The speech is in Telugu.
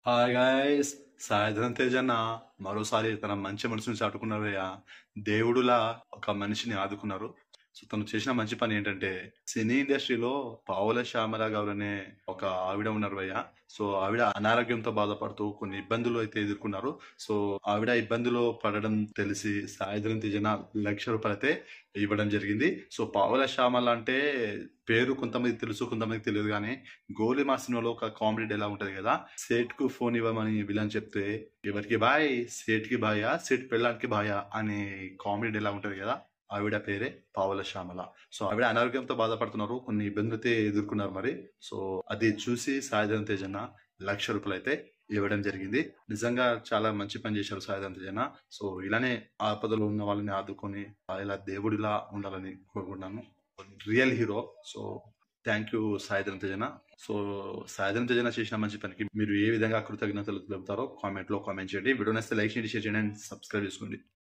హాయ్ గాయ్స్ సాయంత్రం తేజన్న మరోసారి తన మంచి మనసుని చాటుకున్నారయ్యా దేవుడులా ఒక మనిషిని ఆదుకున్నారు సో తను చేసిన మంచి పని ఏంటంటే సినీ ఇండస్ట్రీలో పావుల శ్యామల గారు అనే ఒక ఆవిడ ఉన్నారు అయ్యా సో ఆవిడ అనారోగ్యంతో బాధపడుతూ కొన్ని ఇబ్బందులు అయితే ఎదుర్కొన్నారు సో ఆవిడ ఇబ్బందులు పడడం తెలిసి సాయంత్రం తేజన లక్ష రూపాయలు అయితే ఇవ్వడం జరిగింది సో పావుల శ్యామల అంటే పేరు కొంతమంది తెలుసు కొంతమందికి తెలియదు కానీ గోలీ మా సినిమాలో ఒక కామెడీ ఎలా ఉంటది కదా సేట్ కు ఫోన్ ఇవ్వమని విలన్ చెప్తే ఎవరికి బాయ్ సేట్ కి బాయా సేట్ పెళ్ళానికి బాయా అనే కామెడీ ఎలా ఉంటది కదా ఆవిడ పేరే పావుల శ్యామల సో ఆవిడ అనారోగ్యంతో బాధపడుతున్నారు కొన్ని ఇబ్బందులు అయితే ఎదుర్కొన్నారు మరి సో అది చూసి సాయంత్రం తేజన్న లక్ష రూపాయలు అయితే ఇవ్వడం జరిగింది నిజంగా చాలా మంచి పని చేశారు సాయంత్రం తేజన్న సో ఇలానే ఆపదలో ఉన్న వాళ్ళని ఆదుకొని ఇలా దేవుడిలా ఉండాలని కోరుకుంటున్నాను real hero so thank you సాయంత్రం తేజన సో సాయంత్రం తేజన చేసిన మంచి పనికి మీరు ఏ విధంగా కృతజ్ఞతలు తెలుపుతారో కామెంట్ లో కామెంట్ చేయండి వీడియో నచ్చితే లైక్ చేయండి షేర్ చేయండి అండ్ సబ్స్క్రైబ్ చేసుకోండి